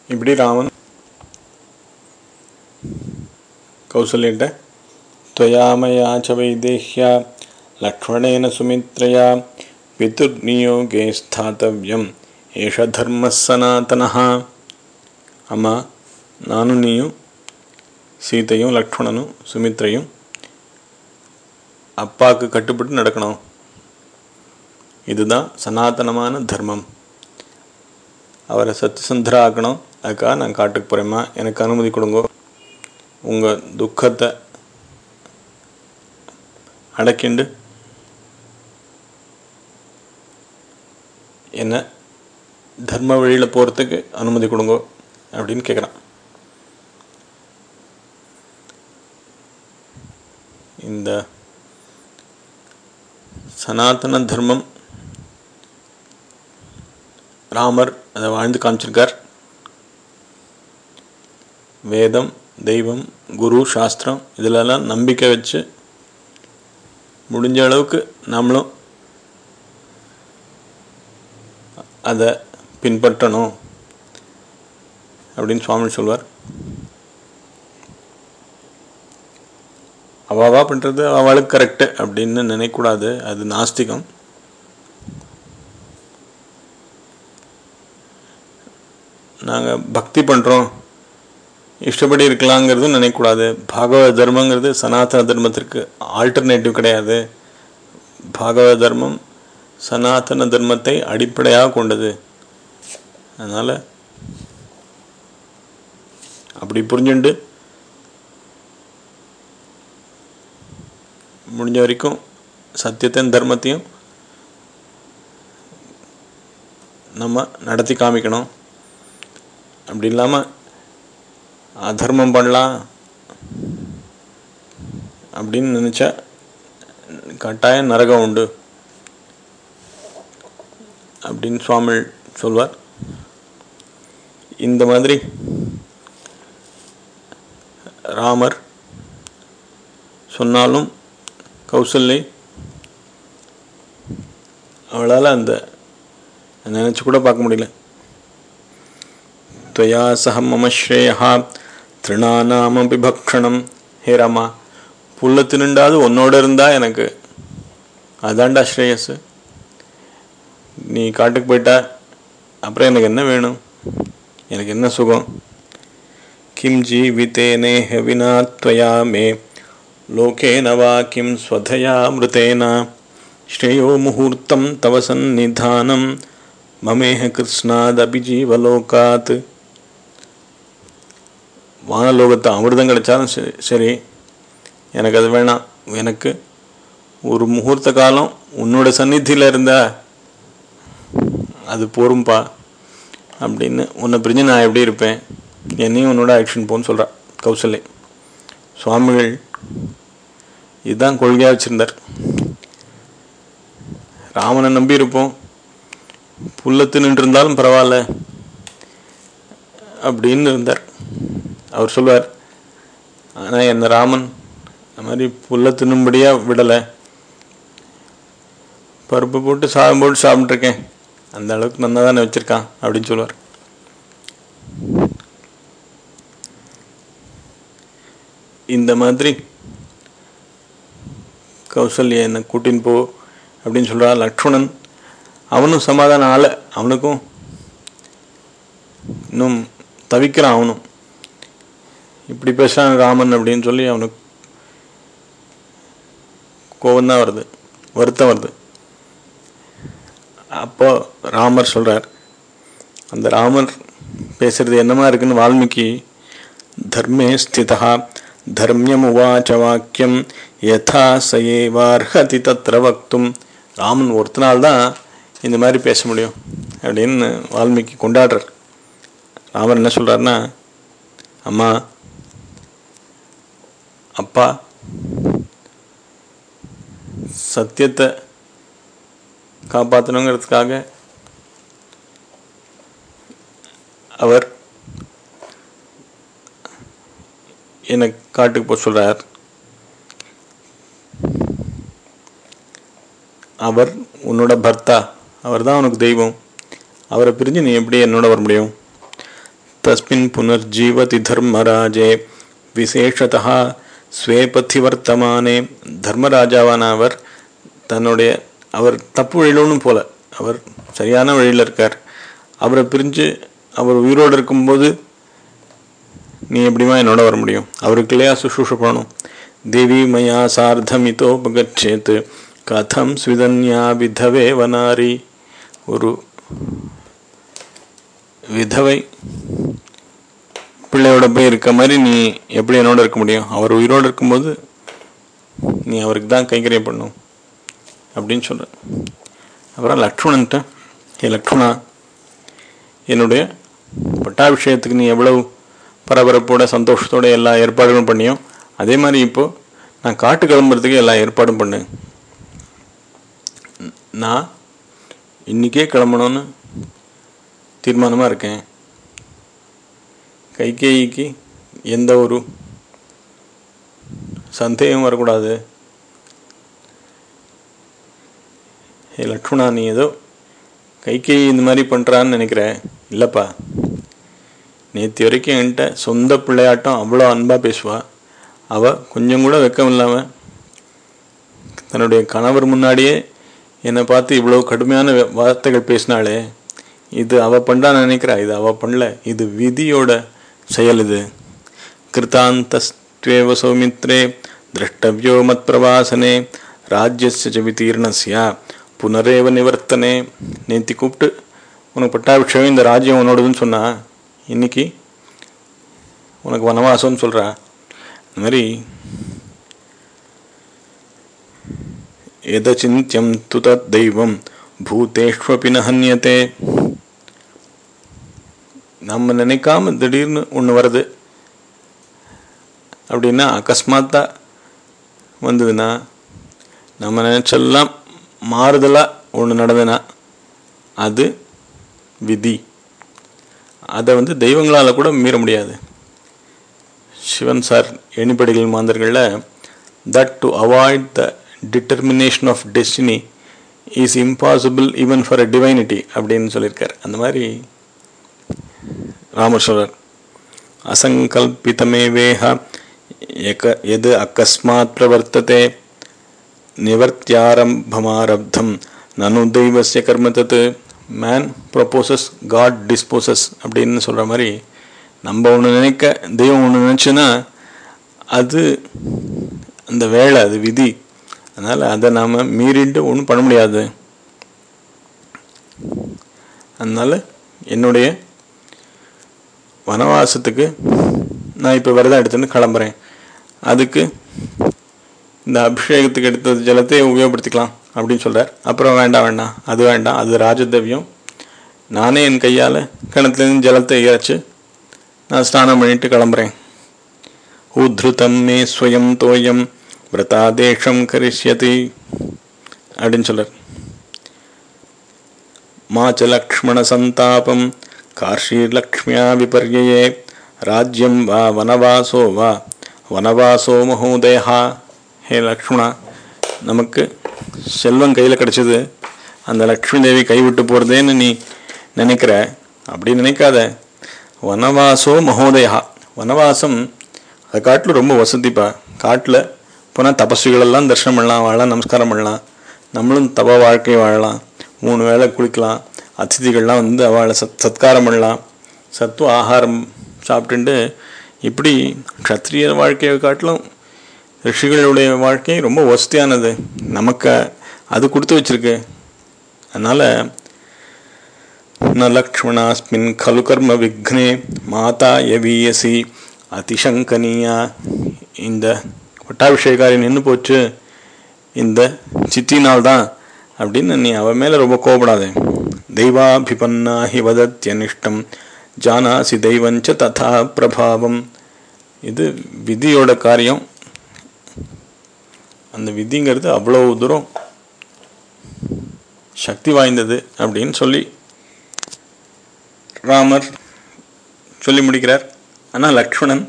இப்படி ராமன் கௌசல்யிட்ட त्वयामया च वैदेह्या लक्ष्मणेन सुमित्रया पितुर्नियोगे स्थातव्यम् एष धर्मः सनातनः அம்மா நானும் நீயும் சீதையும் லக்ஷ்மணனும் சுமித்ரையும் அப்பாவுக்கு கட்டுப்பட்டு நடக்கணும் இதுதான் சனாதனமான தர்மம் அவரை சத்தியசந்தரா ஆக்கணும் அதுக்காக நான் காட்டுக்கு போகிறேம்மா எனக்கு அனுமதி கொடுங்க உங்கள் துக்கத்தை அடக்கிண்டு என்ன தர்ம வழியில் போகிறதுக்கு அனுமதி கொடுங்க அப்படின்னு கேட்குறான் இந்த சனாதன தர்மம் ராமர் அதை வாழ்ந்து காமிச்சிருக்கார் வேதம் தெய்வம் குரு சாஸ்திரம் இதிலெல்லாம் நம்பிக்கை வச்சு முடிஞ்ச அளவுக்கு நம்மளும் அதை பின்பற்றணும் அப்படின்னு சுவாமி சொல்வார் அவாவா பண்ணுறது அவளுக்கு கரெக்டு அப்படின்னு நினைக்கக்கூடாது அது நாஸ்திகம் நாங்கள் பக்தி பண்ணுறோம் இஷ்டப்படி இருக்கலாங்கிறதும் நினைக்கக்கூடாது பாகவத தர்மங்கிறது சனாதன தர்மத்திற்கு ஆல்டர்னேட்டிவ் கிடையாது பாகவத தர்மம் சனாதன தர்மத்தை அடிப்படையாக கொண்டது அதனால் அப்படி புரிஞ்சுண்டு முடிஞ்ச வரைக்கும் சத்தியத்தின் தர்மத்தையும் நம்ம நடத்தி காமிக்கணும் அப்படி இல்லாமல் அதர்மம் பண்ணலாம் அப்படின்னு நினச்சா கட்டாயம் நரகம் உண்டு அப்படின்னு சுவாமி சொல்வார் இந்த மாதிரி ராமர் சொன்னாலும் கௌசல்யை அவளால் அந்த நினச்சி கூட பார்க்க முடியல त्वया सह मम श्रेयः திருணானாமபி பக்ஷணம் ஹே ராமா புல்ல தின்னுண்டாது உன்னோட இருந்தா எனக்கு அதான்டா ஸ்ரேயஸ் நீ காட்டுக்கு போயிட்டா அப்புறம் எனக்கு என்ன வேணும் எனக்கு என்ன சுகம் கிம் ஜீவித்தேனேஹ வினா त्वया மே லோகேன வா கிம் ஸ்வதயா மிருதேன ஸ்ரேயோ முகூர்த்தம் தவ சந்நிதானம் மமேஹ கிருஷ்ணாதபி ஜீவலோகாத் வானலோகத்தை அமிர்தம் கிடைச்சாலும் சரி சரி எனக்கு அது வேணாம் எனக்கு ஒரு முகூர்த்த காலம் உன்னோட சந்நிதியில் இருந்தா அது போரும்பா அப்படின்னு உன்னை பிரிஞ்சு நான் எப்படி இருப்பேன் என்னையும் உன்னோட ஆக்ஷன் போன்னு சொல்கிறா கௌசல்யை சுவாமிகள் இதுதான் கொள்கையாக வச்சுருந்தார் ராமனை நம்பி இருப்போம் புல்ல நின்று இருந்தாலும் பரவாயில்ல அப்படின்னு இருந்தார் அவர் சொல்வார் ஆனால் என்ன ராமன் அந்த மாதிரி புல்ல தின்னும்படியாக விடலை பருப்பு போட்டு சாதம் போட்டு சாப்பிட்ருக்கேன் அந்த அளவுக்கு நல்லா தானே வச்சுருக்கான் அப்படின்னு சொல்லுவார் இந்த மாதிரி கௌசல்யா என்னை கூட்டின்னு போ அப்படின்னு சொல்கிறா லக்ஷ்மணன் அவனும் சமாதானம் ஆள அவனுக்கும் இன்னும் தவிக்கிறான் அவனும் இப்படி பேசுகிறான் ராமன் அப்படின்னு சொல்லி அவனுக்கு கோபந்தான் வருது வருத்தம் வருது அப்போ ராமர் சொல்கிறார் அந்த ராமர் பேசுறது என்னமா இருக்குன்னு வால்மீகி தர்மே ஸ்திதா தர்மியம் உவாச்ச வாக்கியம் யதா சயேவார்ஹதி தத்ர வக்தும் ராமன் ஒருத்தனால்தான் இந்த மாதிரி பேச முடியும் அப்படின்னு வால்மீகி கொண்டாடுறார் ராமர் என்ன சொல்கிறாருன்னா அம்மா அப்பா சத்தியத்தை காப்பாற்றணுங்கிறதுக்காக அவர் என்னை காட்டுக்கு போக சொல்கிறார் அவர் உன்னோட பர்த்தா அவர் தான் உனக்கு தெய்வம் அவரை பிரிஞ்சு நீ எப்படி என்னோட வர முடியும் தஸ்மின் புனர்ஜீவதி தர்மராஜே விசேஷதா ஸ்வேபத்தி வர்த்தமானே தர்மராஜாவான அவர் தன்னுடைய அவர் தப்பு வழியிலும் போல அவர் சரியான வழியில் இருக்கார் அவரை பிரிஞ்சு அவர் உயிரோடு இருக்கும்போது நீ எப்படிமா என்னோட வர முடியும் அவருக்கு இல்லையா சுஷ்ரூஷ பண்ணணும் தேவி மயா சார்த்தமிதோபகச்சேத் கதம் ஸ்விதன்யா விதவே வனாரி ஒரு விதவை பிள்ளையோட போய் இருக்க மாதிரி நீ எப்படி என்னோட இருக்க முடியும் அவர் உயிரோடு இருக்கும்போது நீ அவருக்கு தான் கைங்கரியம் பண்ணும் அப்படின்னு சொல்ற அப்புறம் லக்ஷ்மணன்ட்ட ஏ லக்ஷ்மணா என்னுடைய பட்டாபிஷேகத்துக்கு நீ எவ்வளவு பரபரப்போட சந்தோஷத்தோட எல்லா ஏற்பாடுகளும் பண்ணியோ அதே மாதிரி இப்போ நான் காட்டு கிளம்புறதுக்கு எல்லா ஏற்பாடும் பண்ணு நான் இன்னைக்கே கிளம்பணும்னு தீர்மானமாக இருக்கேன் கைகேயிக்கு எந்த ஒரு சந்தேகம் வரக்கூடாது ஏ லக்ஷ்மணா நீ ஏதோ கைகேயி இந்த மாதிரி பண்ணுறான்னு நினைக்கிற இல்லைப்பா நேற்று வரைக்கும் என்கிட்ட சொந்த பிள்ளையாட்டம் அவ்வளோ அன்பாக பேசுவா அவள் கொஞ்சம் கூட வெக்கம் இல்லாமல் தன்னுடைய கணவர் முன்னாடியே என்னை பார்த்து இவ்வளோ கடுமையான வே- வார்த்தைகள் பேசினாளே இது அவள் பண்ணான்னு நினைக்கிறா இது அவள் பண்ணல இது விதியோட செயல் இது கிருத்தாந்தஸ்துவேவ சௌமித்ரே திரஷ்டவியோ மத் பிரவாசனே ராஜ்யஸ்ய ச விதீர்ணஸ்யா புனரேவ நிவர்த்தனே நேத்தி கூப்பிட்டு உனக்கு பட்டாபிஷேகம் இந்த ராஜ்யம் உன்னோடதுன்னு சொன்னா இன்னைக்கு உனக்கு வனவாசம்னு சொல்கிறா இந்த மாதிரி எதச்சிந்தியம் து தத் தெய்வம் பூதேஷ்வபி ந ஹன்யதே நம்ம நினைக்காம திடீர்னு ஒன்று வருது அப்படின்னா அகஸ்மாத்தா வந்ததுன்னா நம்ம நினைச்செல்லாம் மாறுதலாக ஒன்று நடந்ததுன்னா அது விதி அதை வந்து தெய்வங்களால் கூட மீற முடியாது சிவன் சார் எண்ணிப்படிகள் மாந்தர்களில் that to avoid the determination of destiny is impossible even for a divinity அப்படின்னு சொல்லியிருக்கார் அந்த மாதிரி ராமேஸ்வரர் அசங்கல்பிதமேவேஹ எக எது அக்கஸ்மாத் பிரவர்த்ததே நிவர்த்தியாரம்பமாரப்தம் நனு தெய்வசிய கர்ம தத்து மேன் ப்ரொப்போசஸ் காட் டிஸ்போசஸ் அப்படின்னு சொல்கிற மாதிரி நம்ம ஒன்று நினைக்க தெய்வம் ஒன்று நினச்சுன்னா அது அந்த வேலை அது விதி அதனால் அதை நாம் மீறிட்டு ஒன்றும் பண்ண முடியாது அதனால் என்னுடைய வனவாசத்துக்கு நான் இப்போ விரதம் எடுத்துன்னு கிளம்புறேன் அதுக்கு இந்த அபிஷேகத்துக்கு எடுத்த ஜலத்தை உபயோகப்படுத்திக்கலாம் அப்படின்னு சொல்கிறார் அப்புறம் வேண்டாம் வேண்டாம் அது வேண்டாம் அது ராஜதவியம் நானே என் கையால் கிணத்துலேருந்து ஜலத்தை இறைச்சி நான் ஸ்நானம் பண்ணிட்டு கிளம்புறேன் உத்ருதம் மே ஸ்வயம் தோயம் விரதாதேஷம் கரிஷ்யதி அப்படின்னு சொல்றார் மாச்ச லக்ஷ்மண சந்தாபம் கார்ஷீர்லக்ஷ்மியா விபர்யே ராஜ்யம் வா வனவாசோ வா வனவாசோ மகோதயா ஹே லக்ஷ்மணா நமக்கு செல்வம் கையில் கிடச்சிது அந்த லக்ஷ்மி தேவி கைவிட்டு போகிறதேன்னு நீ நினைக்கிற அப்படி நினைக்காத வனவாசோ மகோதயா வனவாசம் அது காட்டில் ரொம்ப வசதிப்பா காட்டில் போனால் தபஸ்விகளெல்லாம் தரிசனம் பண்ணலாம் வாழலாம் நமஸ்காரம் பண்ணலாம் நம்மளும் தப வாழ்க்கை வாழலாம் மூணு வேளை குளிக்கலாம் அதிதிகள்லாம் வந்து அவளை சத் சத்காரம் பண்ணலாம் சத்துவ ஆகாரம் சாப்பிட்டுண்டு இப்படி க்ஷத்ரிய வாழ்க்கையை காட்டிலும் ரிஷிகளுடைய வாழ்க்கை ரொம்ப வசதியானது நமக்கு அது கொடுத்து வச்சிருக்கு அதனால் ந லக்ஷ்மணாஸ்மின் खलु கர்ம விக்னே மாதா யவீயசி அதிசங்கனியா இந்த பட்டாபிஷேகாரி நின்று போச்சு இந்த சித்தினால் தான் அப்படின்னு நீ அவ மேலே ரொம்ப கோபப்படாதே தெய்வாபிபன்னா ஹி வதத்யனிஷ்டம் ஜானாசி தெய்வஞ்ச ததா பிரபாவம் இது விதியோட காரியம் அந்த விதிங்கிறது அவ்வளோ தூரம் சக்தி வாய்ந்தது அப்படின்னு சொல்லி ராமர் சொல்லி முடிக்கிறார் ஆனால் லக்ஷ்மணன்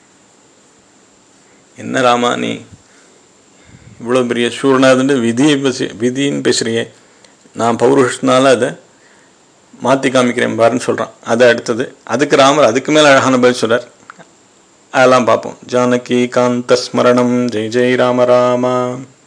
என்ன ராமா நீ இவ்வளோ பெரிய சூரனாக இருந்துட்டு விதியை பேசி விதின்னு பேசுறியே நான் பௌருஷனால அதை மாற்றி காமிக்கிறேன் பாருன்னு சொல்கிறான் அதை அடுத்தது அதுக்கு ராமர் அதுக்கு மேலே அழகான பதில் சொல்கிறார் அதெல்லாம் பார்ப்போம் ஜானகி காந்த ஸ்மரணம் ஜெய் ஜெய் ராம ராமா